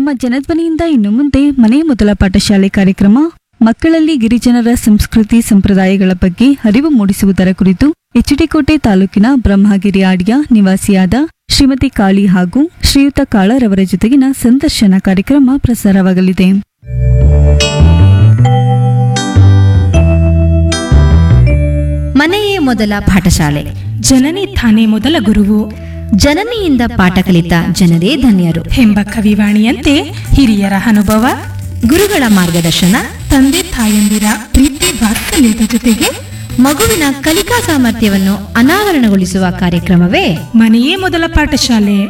ನಮ್ಮ ಜನಧ್ವನಿಯಿಂದ ಇನ್ನು ಮುಂದೆ ಮನೆ ಮೊದಲ ಪಾಠಶಾಲೆ ಕಾರ್ಯಕ್ರಮ ಮಕ್ಕಳಲ್ಲಿ ಗಿರಿಜನರ ಸಂಸ್ಕೃತಿ ಸಂಪ್ರದಾಯಗಳ ಬಗ್ಗೆ ಅರಿವು ಮೂಡಿಸುವುದರ ಕುರಿತು ಎಚ್ಡಿಕೋಟೆ ತಾಲೂಕಿನ ಬ್ರಹ್ಮಗಿರಿ ಆಡಿಯ ನಿವಾಸಿಯಾದ ಶ್ರೀಮತಿ ಕಾಳಿ ಹಾಗೂ ಶ್ರೀಯುತ ಕಾಳರವರ ಜೊತೆಗಿನ ಸಂದರ್ಶನ ಕಾರ್ಯಕ್ರಮ ಪ್ರಸಾರವಾಗಲಿದೆ ಮನೆಯೇ ಮೊದಲ ಪಾಠಶಾಲೆ ಜನನಿ ತಾನೇ ಮೊದಲ ಗುರುವು ಜನನಿಯಿಂದ ಪಾಠ ಕಲಿತ ಜನರೇ ಧನ್ಯರು ಎಂಬ ಕವಿವಾಣಿಯಂತೆ ಹಿರಿಯರ ಅನುಭವ ಗುರುಗಳ ಮಾರ್ಗದರ್ಶನ ತಂದೆ ತಾಯಂದಿರ ಪ್ರೀತಿ ವಾತ್ಸಲ್ಯದ ಜೊತೆಗೆ ಮಗುವಿನ ಕಲಿಕಾ ಸಾಮರ್ಥ್ಯವನ್ನು ಅನಾವರಣಗೊಳಿಸುವ ಕಾರ್ಯಕ್ರಮವೇ ಮನೆಯೇ ಮೊದಲ ಪಾಠಶಾಲೆ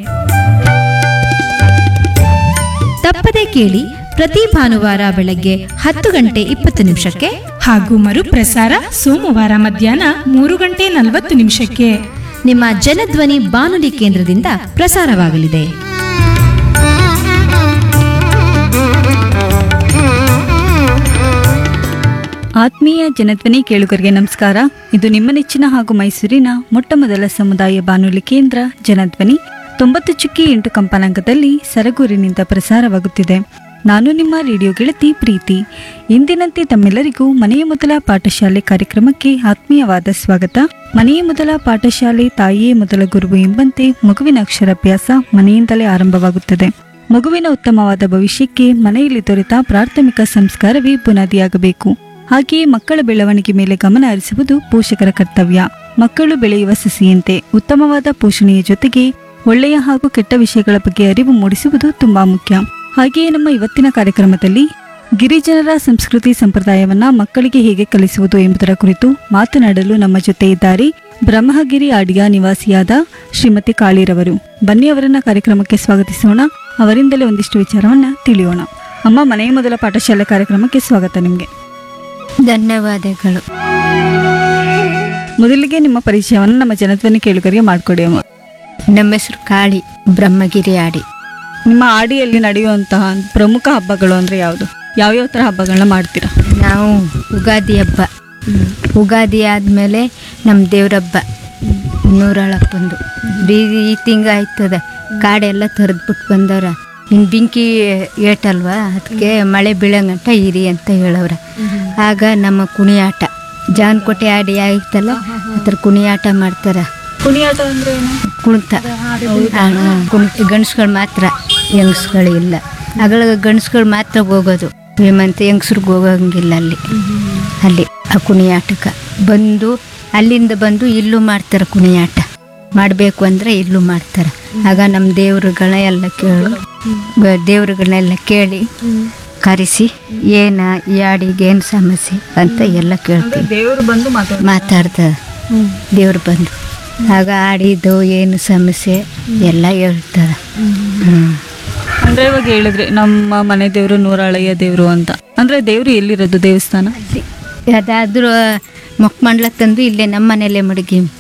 ತಪ್ಪದೆ ಕೇಳಿ ಪ್ರತಿ ಭಾನುವಾರ ಬೆಳಗ್ಗೆ ಹತ್ತು ಗಂಟೆ ಇಪ್ಪತ್ತು ನಿಮಿಷಕ್ಕೆ ಹಾಗೂ ಮರುಪ್ರಸಾರ ಸೋಮವಾರ ಮಧ್ಯಾಹ್ನ ಮೂರು ಗಂಟೆ ನಲವತ್ತು ನಿಮಿಷಕ್ಕೆ ನಿಮ್ಮ ಜನಧ್ವನಿ ಬಾನುಲಿ ಕೇಂದ್ರದಿಂದ ಪ್ರಸಾರವಾಗಲಿದೆ ಆತ್ಮೀಯ ಜನಧ್ವನಿ ಕೇಳುಗರಿಗೆ ನಮಸ್ಕಾರ ಇದು ನಿಮ್ಮ ನೆಚ್ಚಿನ ಹಾಗೂ ಮೈಸೂರಿನ ಮೊಟ್ಟ ಮೊದಲ ಸಮುದಾಯ ಬಾನುಲಿ ಕೇಂದ್ರ ಜನಧ್ವನಿ ತೊಂಬತ್ತು ಚುಕ್ಕಿ ಎಂಟು ಕಂಪನಾಂಕದಲ್ಲಿ ಸರಗೂರಿನಿಂದ ಪ್ರಸಾರವಾಗುತ್ತಿದೆ ನಾನು ನಿಮ್ಮ ರೇಡಿಯೋ ಗೆಳತಿ ಪ್ರೀತಿ ಇಂದಿನಂತೆ ತಮ್ಮೆಲ್ಲರಿಗೂ ಮನೆಯ ಮೊದಲ ಪಾಠಶಾಲೆ ಕಾರ್ಯಕ್ರಮಕ್ಕೆ ಆತ್ಮೀಯವಾದ ಸ್ವಾಗತ ಮನೆಯ ಮೊದಲ ಪಾಠಶಾಲೆ ತಾಯಿಯೇ ಮೊದಲ ಗುರುವು ಎಂಬಂತೆ ಮಗುವಿನ ಅಕ್ಷರಾಭ್ಯಾಸ ಮನೆಯಿಂದಲೇ ಆರಂಭವಾಗುತ್ತದೆ ಮಗುವಿನ ಉತ್ತಮವಾದ ಭವಿಷ್ಯಕ್ಕೆ ಮನೆಯಲ್ಲಿ ದೊರೆತ ಪ್ರಾಥಮಿಕ ಸಂಸ್ಕಾರವೇ ಬುನಾದಿಯಾಗಬೇಕು ಹಾಗೆಯೇ ಮಕ್ಕಳ ಬೆಳವಣಿಗೆ ಮೇಲೆ ಗಮನ ಹರಿಸುವುದು ಪೋಷಕರ ಕರ್ತವ್ಯ ಮಕ್ಕಳು ಬೆಳೆಯುವ ಸಸಿಯಂತೆ ಉತ್ತಮವಾದ ಪೋಷಣೆಯ ಜೊತೆಗೆ ಒಳ್ಳೆಯ ಹಾಗೂ ಕೆಟ್ಟ ವಿಷಯಗಳ ಬಗ್ಗೆ ಅರಿವು ಮೂಡಿಸುವುದು ತುಂಬಾ ಮುಖ್ಯ ಹಾಗೆಯೇ ನಮ್ಮ ಇವತ್ತಿನ ಕಾರ್ಯಕ್ರಮದಲ್ಲಿ ಗಿರಿಜನರ ಸಂಸ್ಕೃತಿ ಸಂಪ್ರದಾಯವನ್ನ ಮಕ್ಕಳಿಗೆ ಹೇಗೆ ಕಲಿಸುವುದು ಎಂಬುದರ ಕುರಿತು ಮಾತನಾಡಲು ನಮ್ಮ ಜೊತೆ ಇದ್ದಾರೆ ಬ್ರಹ್ಮಗಿರಿ ಆಡಿಯ ನಿವಾಸಿಯಾದ ಶ್ರೀಮತಿ ಕಾಳಿರವರು ಬನ್ನಿ ಅವರನ್ನ ಕಾರ್ಯಕ್ರಮಕ್ಕೆ ಸ್ವಾಗತಿಸೋಣ ಅವರಿಂದಲೇ ಒಂದಿಷ್ಟು ವಿಚಾರವನ್ನ ತಿಳಿಯೋಣ ಅಮ್ಮ ಮನೆಯ ಮೊದಲ ಪಾಠಶಾಲೆ ಕಾರ್ಯಕ್ರಮಕ್ಕೆ ಸ್ವಾಗತ ನಿಮಗೆ ಧನ್ಯವಾದಗಳು ಮೊದಲಿಗೆ ನಿಮ್ಮ ಪರಿಚಯವನ್ನು ನಮ್ಮ ಜನಧ್ವನಿ ಕೇಳುಗರಿಗೆ ಮಾಡಿಕೊಡಿ ಅಮ್ಮ ನಮ್ಮ ಹೆಸರು ಕಾಳಿ ಬ್ರಹ್ಮಗಿರಿ ಆಡಿ ನಿಮ್ಮ ಆಡಿಯಲ್ಲಿ ನಡೆಯುವಂತಹ ಪ್ರಮುಖ ಹಬ್ಬಗಳು ಅಂದ್ರೆ ಯಾವುದು ಯಾವ್ಯಾವ ಥರ ಹಬ್ಬಗಳನ್ನ ಮಾಡ್ತೀರಾ ನಾವು ಉಗಾದಿ ಹಬ್ಬ ಉಗಾದಿ ಆದಮೇಲೆ ನಮ್ಮ ದೇವ್ರ ಹಬ್ಬ ನೂರಳಪ್ಪಂದು ಬೀದಿ ಈ ತಿಂಗ ಆಯ್ತದ ಕಾಡೆಲ್ಲ ತರದ್ಬಿಟ್ಟು ಬಂದವ್ರ ಇನ್ನು ಬೆಂಕಿ ಏಟಲ್ವಾ ಅದಕ್ಕೆ ಮಳೆ ಬೀಳಂಗಂಟ ಇರಿ ಅಂತ ಹೇಳವ್ರ ಆಗ ನಮ್ಮ ಕುಣಿಯಾಟ ಜಾನ್ಕೋಟೆ ಆಡಿ ಆಯ್ತಲ್ಲ ಅದ್ರ ಕುಣಿಯಾಟ ಮಾಡ್ತಾರ ಕುಣಿಯಾಟ ಅಂದ್ರೆ ಕುಣಿತ ಕುಣಿತ ಗಂಡಸ್ಗಳು ಮಾತ್ರ ಹೆಂಗಸ್ಗಳು ಇಲ್ಲ ಅಗಳ ಗಂಡಸ್ಗಳು ಮಾತ್ರ ಹೋಗೋದು ಹೇಮಂತ ಹೆಂಗಸ್ರಿಗೆ ಹೋಗಂಗಿಲ್ಲ ಅಲ್ಲಿ ಅಲ್ಲಿ ಆ ಕುಣಿಯಾಟಕ್ಕೆ ಬಂದು ಅಲ್ಲಿಂದ ಬಂದು ಇಲ್ಲೂ ಮಾಡ್ತಾರೆ ಕುಣಿಯಾಟ ಮಾಡಬೇಕು ಅಂದರೆ ಇಲ್ಲೂ ಮಾಡ್ತಾರೆ ಆಗ ನಮ್ಮ ದೇವ್ರುಗಳನ್ನ ಎಲ್ಲ ಕೇಳು ಬ- ದೇವ್ರುಗಳನ್ನೆಲ್ಲ ಕೇಳಿ ಕರೆಸಿ ಏನು ಈ ಹಾಡಿಗೆ ಏನು ಸಮಸ್ಯೆ ಅಂತ ಎಲ್ಲ ಕೇಳ್ತೀವಿ ದೇವರು ಬಂದು ಮಾತಾಡ ಮಾತಾಡ್ತಾರೆ ದೇವ್ರು ಬಂದು ಆಗ ಆಡಿದ್ದು ಏನು ಸಮಸ್ಯೆ ಎಲ್ಲ ಹೇಳ್ತಾರೆ ಹ್ಞೂ ಅಂದ್ರೆ ಇವಾಗ ಹೇಳಿದ್ರೆ ನಮ್ಮ ಮನೆ ದೇವರು ನೂರಾಳಯ್ಯ ದೇವರು ಅಂತ ಅಂದ್ರೆ ದೇವರು ಎಲ್ಲಿರೋದು ದೇವಸ್ಥಾನ ಅದಾದ್ರೂ ಮೊಕ್ಕಮಂಡ್ಲ ತಂದು ಇಲ್ಲೇ ನಮ್ಮ ಮನೇಲೆ ಮಡಗಿ